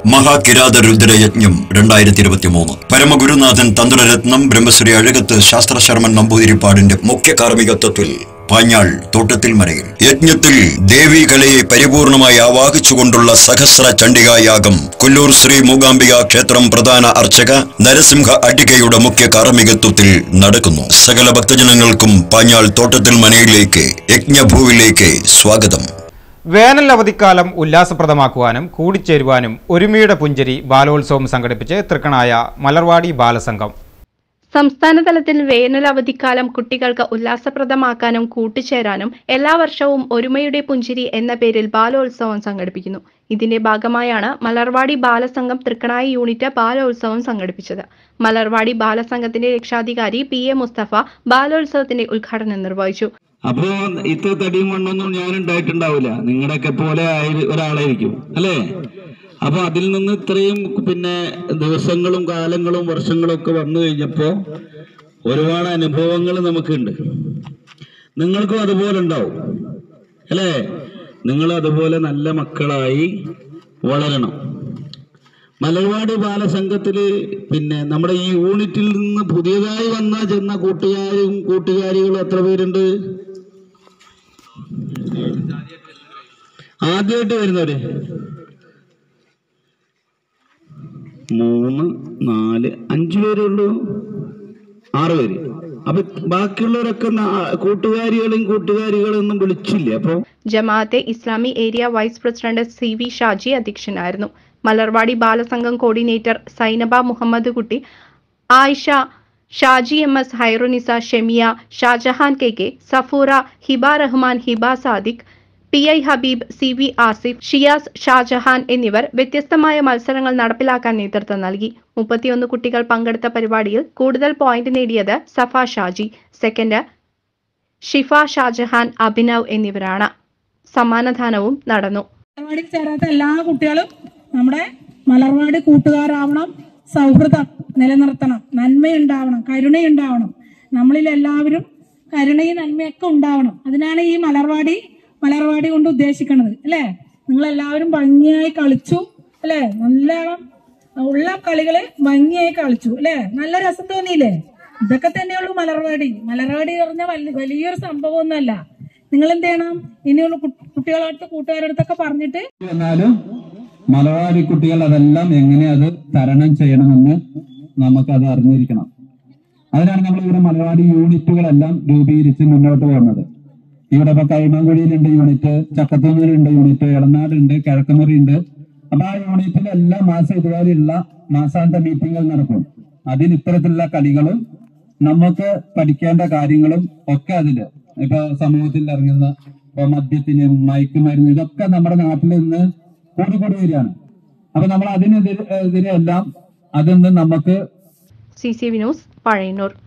മഹാകിരാത രുദ്രയജ്ഞം രണ്ടായിരത്തി ഇരുപത്തി മൂന്ന് പരമഗുരുനാഥൻ തന്ത്രരത്നം ബ്രഹ്മശ്രീ അഴകത്ത് ശാസ്ത്രശർമ്മൻ നമ്പൂതിരിപ്പാടിന്റെ മുഖ്യ കാർമ്മികത്വത്തിൽ പാഞ്ഞാൾ തോട്ടത്തിൽ മരയിൽ യജ്ഞത്തിൽ ദേവീ കലയെ പരിപൂർണമായി ആവാഹിച്ചുകൊണ്ടുള്ള സഹസ്ര ചണ്ഡികായാഗം കൊല്ലൂർ ശ്രീ മൂകാംബിക ക്ഷേത്രം പ്രധാന അർച്ചക നരസിംഹ അടികയുടെ മുഖ്യ കാർമ്മികത്വത്തിൽ നടക്കുന്നു സകല ഭക്തജനങ്ങൾക്കും പാഞ്ഞാൾ തോട്ടത്തിൽ മനയിലേക്ക് യജ്ഞഭൂവിലേക്ക് സ്വാഗതം വേനൽ അവധിക്കാലം ഉല്ലാസപ്രദമാക്കുവാനും കൂടിച്ചേരുവാനും ഒരുമയുടെ പുഞ്ചരി ബാലോത്സവം സംഘടിപ്പിച്ച് തൃക്കണായ മലർവാടി ബാലസംഘം സംസ്ഥാന തലത്തിൽ വേനൽ അവധിക്കാലം കുട്ടികൾക്ക് ഉല്ലാസപ്രദമാക്കാനും കൂട്ടിച്ചേരാനും എല്ലാ വർഷവും ഒരുമയുടെ പുഞ്ചിരി എന്ന പേരിൽ ബാലോത്സവം സംഘടിപ്പിക്കുന്നു ഇതിന്റെ ഭാഗമായാണ് മലർവാടി ബാലസംഘം തൃക്കണായി യൂണിറ്റ് ബാലോത്സവം സംഘടിപ്പിച്ചത് മലർവാടി ബാലസംഘത്തിന്റെ രക്ഷാധികാരി പി എ മുസ്തഫ ബാലോത്സവത്തിന്റെ ഉദ്ഘാടനം നിർവഹിച്ചു അപ്പോ ഇത്ര തടിയും മണ്ണൊന്നും ഞാൻ ഉണ്ടായിട്ടുണ്ടാവില്ല നിങ്ങളുടെയൊക്കെ പോലെ ആയി ഒരാളായിരിക്കും അല്ലേ അപ്പൊ അതിൽ നിന്ന് ഇത്രയും പിന്നെ ദിവസങ്ങളും കാലങ്ങളും വർഷങ്ങളും ഒക്കെ വന്നു കഴിഞ്ഞപ്പോ ഒരുപാട് അനുഭവങ്ങൾ നമുക്കുണ്ട് നിങ്ങൾക്കും അതുപോലെ ഉണ്ടാവും അല്ലേ നിങ്ങൾ അതുപോലെ നല്ല മക്കളായി വളരണം മലർവാടി ബാലസംഘത്തില് പിന്നെ നമ്മുടെ ഈ യൂണിറ്റിൽ നിന്ന് പുതിയതായി വന്ന ചെന്ന കൂട്ടുകാരും കൂട്ടുകാരികളും എത്ര പേരുണ്ട് ആദ്യമായിട്ട് വരുന്നവര് മൂന്ന് നാല് അഞ്ചു പേരേ ഉള്ളൂ ആറ് പേര് അപ്പൊ ബാക്കിയുള്ളവരൊക്കെ നാ- കൂട്ടുകാരികളെയും കൂട്ടുകാരികളെയും ഒന്നും വിളിച്ചില്ലേ അപ്പൊ Jamaat-e Islami area vice president C V Shaji അധ്യക്ഷനായിരുന്നു Malarvadi Balasangham coordinator Zainaba Muhammad Kutty Ayisha Shaji M S Hairunnisa Shemiya Shajahan K K Safoora Hiba Rahman Hiba Sadiq P I Habeeb C V Asif Shiyas Shajahan എന്നിവർ വ്യത്യസ്തമായ മത്സരങ്ങൾ നടപ്പിലാക്കാൻ നേതൃത്വം നൽകി മുപ്പത്തിയൊന്ന് കുട്ടികൾ പങ്കെടുത്ത പരിപാടിയിൽ കൂടുതൽ പോയിന്റ് നേടിയത് സഫ ഷാജി സെക്കൻഡ് ഷിഫ ഷാജഹാൻ അഭിനവ് എന്നിവരാണ് സമ്മാനദാനവും നടന്നു മലർവാടിയിൽ ചേരാത്ത എല്ലാ കുട്ടികളും നമ്മുടെ മലർവാടി കൂട്ടുകാരാവണം സൗഹൃദം നിലനിർത്തണം നന്മയുണ്ടാവണം കരുണയുണ്ടാവണം നമ്മളിൽ എല്ലാവരും കരുണയും നന്മയൊക്കെ ഉണ്ടാവണം അതിനാണ് ഈ മലർവാടി മലർവാടി കൊണ്ട് ഉദ്ദേശിക്കുന്നത് അല്ലേ നിങ്ങൾ എല്ലാവരും ഭംഗിയായി കളിച്ചു അല്ലേ നല്ലോണം ഉള്ള കളികള് ഭംഗിയായി കളിച്ചു അല്ലേ നല്ല രസം തോന്നിയില്ലേ ഇതൊക്കെ തന്നെയുള്ളൂ മലർവാടി മലർവാടി പറഞ്ഞ വലിയ വലിയൊരു സംഭവമൊന്നുമല്ല നിങ്ങൾ എന്ത് ചെയ്യണം ഇനിയുള്ള കു- കുട്ടികളടുത്ത് കൂട്ടുകാരടുത്തൊക്കെ പറഞ്ഞിട്ട് എന്നാലും മലയാളി കുട്ടികൾ അതെല്ലാം എങ്ങനെ അത് തരണം ചെയ്യണമെന്ന് നമുക്കത് അറിഞ്ഞിരിക്കണം അതിനാണ് നമ്മൾ ഇവിടെ മലയാളി യൂണിറ്റുകളെല്ലാം രൂപീകരിച്ച് മുന്നോട്ട് പോകുന്നത് ഇവിടെ ഇപ്പൊ കൈമങ്കുഴിയിലുണ്ട് യൂണിറ്റ് ചക്കത്തൂന്നിലുണ്ട് യൂണിറ്റ് ഇളനാടുണ്ട് കിഴക്കുമുറി ഉണ്ട് അപ്പൊ ആ യൂണിറ്റിൽ എല്ലാ മാസം ഇതുപോലെയുള്ള മാസാന്ത മീറ്റിങ്ങുകൾ നടക്കും അതിൽ ഇത്തരത്തിലുള്ള കളികളും നമുക്ക് പഠിക്കേണ്ട കാര്യങ്ങളും ഒക്കെ അതില് ഇപ്പൊ സമൂഹത്തിൽ ഇറങ്ങുന്ന ഇപ്പൊ മദ്യത്തിന് മയക്കുമരുന്ന് ഇതൊക്കെ നമ്മുടെ നാട്ടിൽ നിന്ന് കൂടിക്കൂടി വരികയാണ് അപ്പൊ നമ്മൾ അതിനെതിരെ എതിരെ എല്ലാം അതിൽ നിന്ന് നമുക്ക് C C V news Pazhayannur